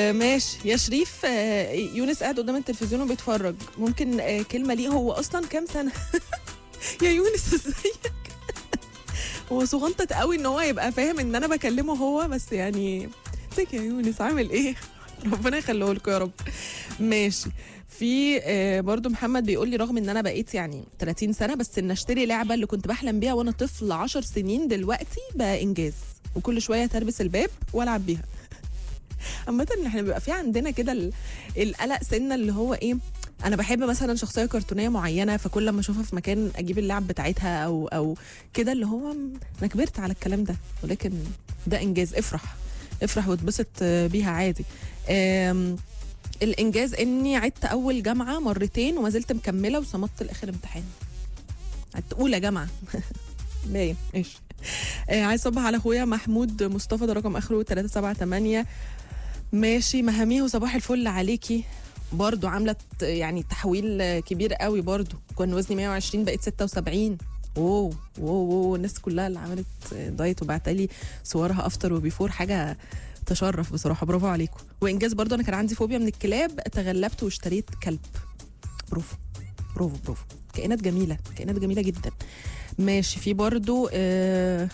آه ماشي يا شريف آه يونس قاعد قدام التلفزيون وبيتفرج ممكن آه كلمه ليه هو اصلا كام سنه يا يونس ازيك هو صغنطت قوي ان هو يبقى فاهم ان انا بكلمه هو بس يعني ازيك يا يونس عامل ايه ربنا يخليه لكم يا رب ماشي في آه برضو محمد بيقول لي رغم ان انا بقيت يعني 30 سنه بس ان اشتري لعبه اللي كنت بحلم بيها وانا طفل 10 سنين دلوقتي بقى انجاز وكل شويه تربس الباب والعب بيها عامة احنا بيبقى في عندنا كده ال- القلق سنه اللي هو ايه انا بحب مثلا شخصيه كرتونيه معينه فكل لما اشوفها في مكان اجيب اللعب بتاعتها او او كده اللي هو م- انا كبرت على الكلام ده ولكن ده انجاز افرح افرح واتبسط آه، بيها عادي آم، الانجاز اني عدت اول جامعه مرتين وما زلت مكمله وصمدت لاخر امتحان عدت اولى جامعه باين ايش آه عايز اصبح على اخويا محمود مصطفى ده رقم اخره 378 ماشي مهاميه وصباح الفل عليكي برضو عامله ت- يعني تحويل آه، كبير قوي برضو كان وزني 120 بقيت 76 اوه واو واو الناس كلها اللي عملت آه، دايت وبعتلي صورها افتر وبيفور حاجه تشرف بصراحه برافو عليكم وانجاز برضو انا كان عندي فوبيا من الكلاب تغلبت واشتريت كلب برافو برافو برافو كائنات جميله كائنات جميله جدا ماشي في برضو آه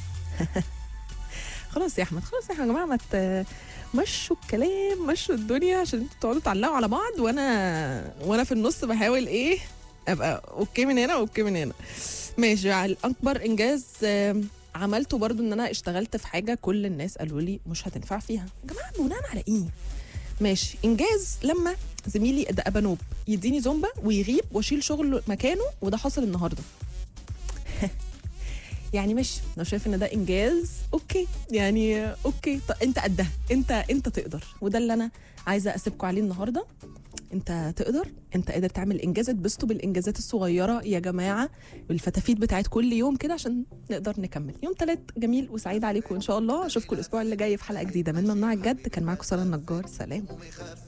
خلاص يا احمد خلاص يا احمد يا جماعه ما ت- مشوا الكلام مشوا الدنيا عشان انتوا تقعدوا تعلقوا على بعض وانا وانا في النص بحاول ايه ابقى اوكي من هنا واوكي من هنا ماشي على اكبر انجاز آم، عملته برضو ان انا اشتغلت في حاجه كل الناس قالوا لي مش هتنفع فيها يا جماعه بناء على ايه ماشي انجاز لما زميلي ده ابانوب يديني زومبا ويغيب واشيل شغل مكانه وده حصل النهارده يعني مش لو شايف ان ده انجاز اوكي يعني اوكي طب انت قدها انت انت تقدر وده اللي انا عايزه اسيبكم عليه النهارده انت تقدر انت قادر تعمل انجاز اتبسطوا بالانجازات الصغيره يا جماعه بالفتافيت بتاعت كل يوم كده عشان نقدر نكمل يوم ثلاث جميل وسعيد عليكم ان شاء الله اشوفكم الاسبوع اللي جاي في حلقه جديده من ممنوع الجد كان معاكم ساره النجار سلام